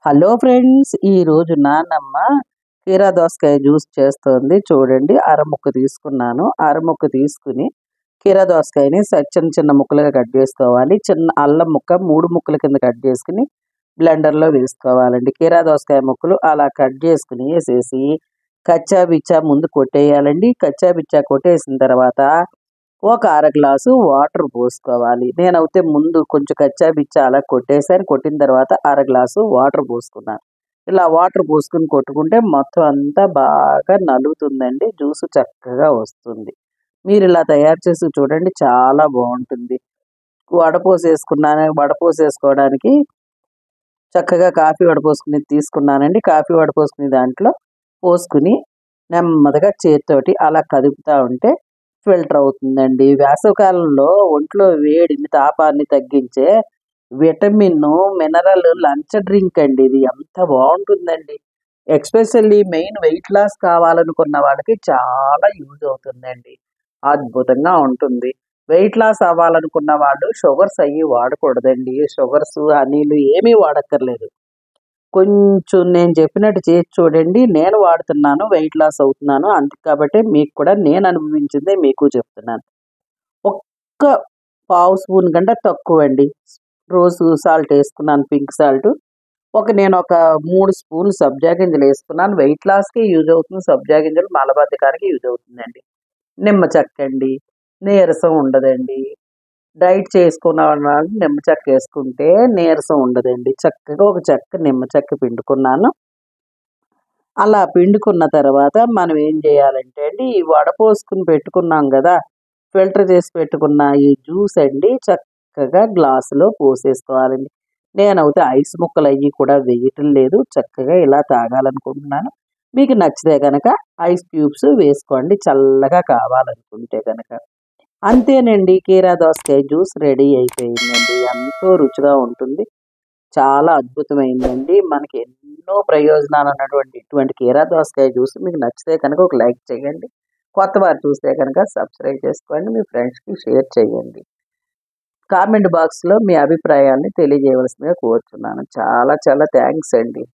hello friends ఈ రోజు నాన్నమ్మ కీరా దోసకాయ జ్యూస్ చేస్తోంది చూడండి అరముక్క తీసుకున్నాను అరముక్క తీసుకుని కీరా దోసకాయని స- చిన్న చిన్న ముక్కలుగా కట్ చేసుకోవాలి చిన్న అల్లం ముక్క మూడు ముక్కల కింద కట్ చేసుకుని బ్లెండర్లో వేసుకోవాలండి కీరా దోసకాయ ముక్కలు అలా కట్ చేసుకుని వేసేసి కచ్చా బిచ్చా ముందు కొట్టేయాలండి కచ్చా బిచ్చా కొట్టేసిన తర్వాత ఒక అర గ్లాసు వాటర్ పోసుకోవాలి నేనైతే ముందు కొంచెం కచ్చా బిచ్చా అలా కొట్టేసాను కొట్టిన తర్వాత అర గ్లాసు వాటర్ పోసుకున్నాను ఇలా వాటర్ పోసుకుని కొట్టుకుంటే మొత్తం అంతా బాగా నలుగుతుందండి జ్యూస్ చక్కగా వస్తుంది మీరు ఇలా తయారు చేసి చూడండి చాలా బాగుంటుంది వడపోసేసుకున్నాను వడపోసేసుకోవడానికి చక్కగా కాఫీ వడపోసుకుని తీసుకున్నానండి కాఫీ వడపోసుకుని దాంట్లో పోసుకుని నెమ్మదిగా చేతితోటి అలా కదుపుతూ ఉంటే ఫిల్టర్ అవుతుందండి వేసవికాలంలో ఒంట్లో వేడిని తాపాన్ని తగ్గించే విటమిన్ మినరల్ లంచ్ డ్రింక్ అండి ఇది ఎంత బాగుంటుందండి ఎక్స్పెషల్లీ మెయిన్ వెయిట్ లాస్ కావాలనుకున్న వాళ్ళకి చాలా యూజ్ అవుతుందండి అద్భుతంగా ఉంటుంది వెయిట్ లాస్ అవ్వాలనుకున్న వాళ్ళు షుగర్స్ అయ్యి వాడకూడదండి షుగర్స్ హనీలు ఏమీ వాడక్కర్లేదు కొంచెం నేను చెప్పినట్టు చేసి చూడండి నేను వాడుతున్నాను వెయిట్ లాస్ అవుతున్నాను అంతే కాబట్టి మీకు కూడా నేను అనుభవించిందే మీకు చెప్తున్నాను ఒక్క పావు స్పూన్ కంటే తక్కువ అండి రోజు సాల్ట్ వేసుకున్నాను పింక్ సాల్ట్ ఒక నేను ఒక మూడు స్పూన్లు సబ్జా గింజలు వేసుకున్నాను వెయిట్ లాస్కి యూజ్ అవుతుంది సబ్జా గింజలు మలబద్ధకానికి యూజ్ అవుతుందండి నిమ్మ చెక్క అండి నీరసం ఉండదండి డైట్ చేసుకున్న వాళ్ళు నిమ్మ చెక్క వేసుకుంటే నీరసం ఉండదండి చక్కగా ఒక చెక్క నిమ్మ చెక్క పిండుకున్నాను అలా పిండుకున్న తర్వాత మనం ఏం చేయాలంటే అండి ఈ వడపోసుకుని పెట్టుకున్నాం కదా ఫిల్టర్ చేసి పెట్టుకున్న ఈ జ్యూస్ అండి చక్కగా గ్లాసులో పోసేసుకోవాలండి నేనైతే ఐస్ ముక్కలు అవి కూడా వేయటం లేదు చక్కగా ఇలా తాగాలనుకుంటున్నాను మీకు నచ్చితే కనుక ఐస్ క్యూబ్స్ వేసుకోండి చల్లగా కావాలనుకుంటే కనుక అంతేనండి కీరా దోసకాయ జ్యూస్ రెడీ అయిపోయిందండి ఎంతో రుచిగా ఉంటుంది చాలా అద్భుతమైందండి మనకి ఎన్నో ప్రయోజనాలు ఉన్నటువంటి ఇటువంటి కీరా దోసకాయ జ్యూస్ మీకు నచ్చితే కనుక ఒక లైక్ చేయండి కొత్త వారు చూస్తే కనుక సబ్స్క్రైబ్ చేసుకోండి మీ ఫ్రెండ్స్కి షేర్ చేయండి కామెంట్ బాక్స్లో మీ అభిప్రాయాన్ని తెలియజేయవలసిందిగా కోరుతున్నాను చాలా చాలా థ్యాంక్స్ అండి